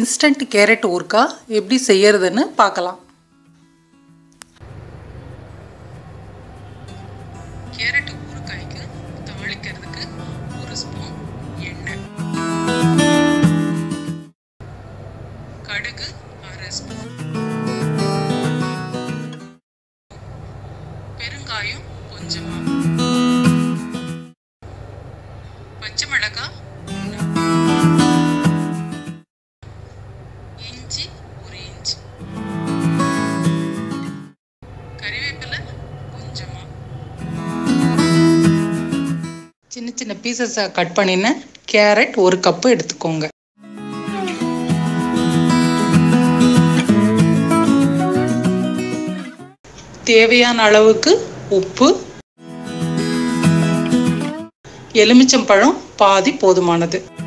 instant carrot ஊறுக்கா எப்படி செய்யறதுன்னு பார்க்கலாம் கேரட் ஊறுகாய்க்கு தாளிக்கிறதுக்கு ஒரு ஸ்பூன் எண்ணெய் கடுகு அரை ஸ்பூன் பெருங்காயம் கொஞ்சமா பச்சை மிளகாய் ஒன்று இஞ்சி ஒரு இன்ச் கறிவேப்பிலை கொஞ்சமா சின்ன சின்ன பீசஸாக கட் பண்ணின கேரட் ஒரு கப்பு எடுத்துக்கோங்க தேவையான அளவுக்கு உப்பு எலுமிச்சம்பழம் பாதி போதுமானது